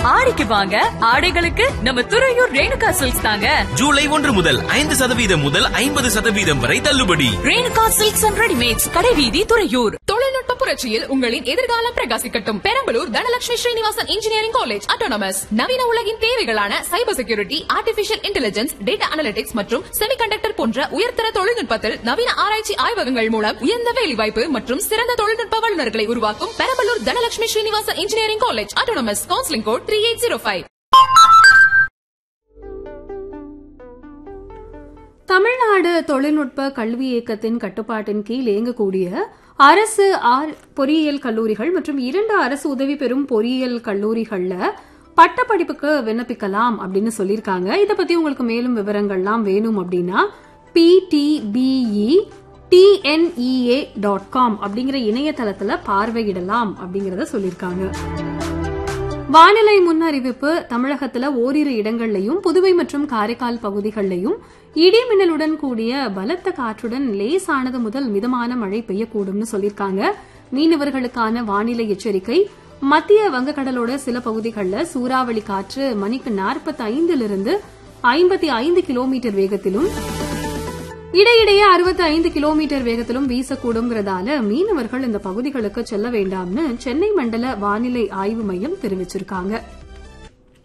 ஆடிக்கு வாங்க ஆடைகளுக்கு நம்ம துறையூர் ரேணுகா சில்க்ஸ் தாங்க ஜூலை ஒன்று முதல் ஐந்து சதவீதம் முதல் ஐம்பது சதவீதம் வரை தள்ளுபடி ரேணுகா சில்க்ஸ் அண்ட் ரெடிமேட்ஸ் கடைவீதி துறையூர் தொழில்நுட்ப புரட்சியில் உங்களின் எதிர்காலம் பிரகாசிக்கட்டும் Perambalur Dhanalakshmi Srinivasan engineering college autonomous நவீன உலகின் தேவைகளான cyber security artificial intelligence data analytics மற்றும் செமிகண்டக்டர் போன்ற உயர்தர தொழில்நுட்பத்தில் நவீன ஆராய்ச்சி ஆய்வகங்கள் மூலம் உயர்ந்த வேலைவாய்ப்பு மற்றும் சிறந்த தொழில்நுட்ப வல்லுநர்களை உருவாக்கும் Perambalur Dhanalakshmi Srinivasan engineering college autonomous counselling code three eight zero five Tamil Nadu தொழில்நுட்ப கல்வி இயக்கத்தின் கட்டுப்பாட்டின் கீழ் இயங்கக்கூடிய அரசு ஆர் பொறியியல் கல்லூரிகள் மற்றும் இரண்டு அரசு உதவி பெறும் பொறியியல் கல்லூரிகள்ல பட்டப்படிப்புக்கு விண்ணப்பிக்கலாம் அப்படின்னு சொல்லியிருக்காங்க இதை பத்தி உங்களுக்கு மேலும் விவரங்கள்லாம் வேணும் அப்படின்னா பிடிபிஇ டிஎன்இஏ டாட் காம் அப்படிங்கிற இணையதளத்துல பார்வையிடலாம் அப்படிங்கறத சொல்லியிருக்காங்க வானிலை முன்னறிவிப்பு தமிழகத்துல ஓரிரு இடங்கள்லயும் புதுவை மற்றும் காரைக்கால் பகுதிகளிலையும் இடி மின்னலுடன் கூடிய பலத்த காற்றுடன் லேசானது முதல் மிதமான மழை பெய்யக்கூடும்னு சொல்லியிருக்காங்க மீனவர்களுக்கான வானிலை எச்சரிக்கை மத்திய வங்கக்கடலோட சில பகுதிகளில் சூறாவளி காற்று மணிக்கு நாற்பத்தி ஐந்திலிருந்து ஐம்பத்தி ஐந்து கிலோமீட்டர் வேகத்திலும் இடையிடையே அறுபத்தி ஐந்து கிலோமீட்டர் வேகத்திலும் வீசக்கூடுங்கிறதால மீனவர்கள் இந்த பகுதிகளுக்கு செல்ல வேண்டாம்னு சென்னை மண்டல வானிலை ஆய்வு மையம் தெரிவிச்சிருக்காங்க